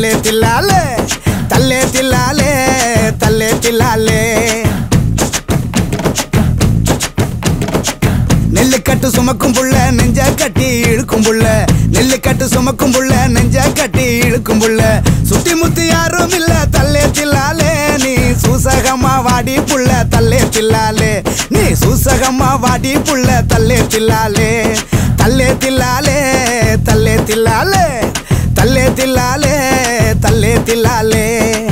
தல்லே தில்லாலே தல்லே தில்லாலே தல்லே தில்லாலே நெல்லு கட்டு சுமக்கும் புள்ள நெஞ்ச கட்டி இழுக்கும் புள்ள நெல்லு கட்டு சுமக்கும் புள்ள நெஞ்ச கட்டி இழுக்கும் புள்ள சுத்தி முத்தி யாரும் இல்ல தல்லே தில்லாலே நீ சூசகமா வாடி புள்ள தல்லே தில்லாலே நீ சூசகமா வாடி புள்ள தல்லே தில்லாலே தல்லே தில்லாலே தல்லே தில்லாலே தல்லே தில்லாலே தல்லே தில்லாலே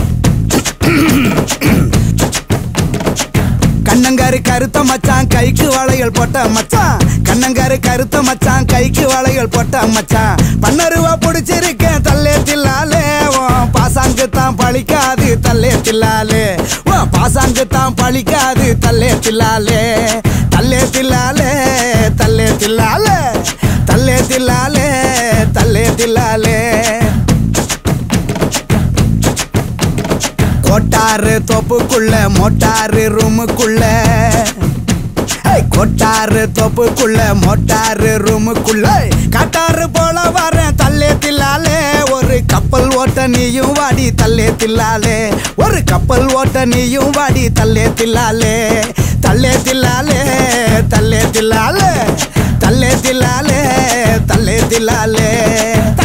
கண்ணங்காரு கருத்த மச்சான் கைக்கு வளையல் போட்ட மச்சான் கண்ணங்காரு கருத்த மச்சான் கைக்கு வளையல் போட்ட மச்சான் பன்னருவா புடிச்சிருக்கேன் தல்லே தில்லாலே உன் பாசாங்கு தான் பழிக்காது தல்லே தில்லாலே உன் பாசாங்கு தான் பழிக்காது தல்லே தில்லாலே தல்லே தில்லாலே தல்லே தில்லாலே தல்லே தில்லாலே தல்லே தில்லாலே கோட்டாரு தோப்புக்குள்ள மோட்டாரு ரூமுக்குள்ள ஏய், கொட்டாரு தோப்புக்குள்ள மோட்டாரு ரூமுக்குள்ள காட்டாரு போல வரேன் தல்லே தில்லாலே ஒரு கப்பல் ஓட்ட நீயும் வாடி தல்லே தில்லாலே ஒரு கப்பல் ஓட்ட நீயும் வாடி தல்லே தில்லாலே தல்லே தில்லாலே தல்லே தில்லாலே தல்லே தில்லாலே தல்லே தில்லாலே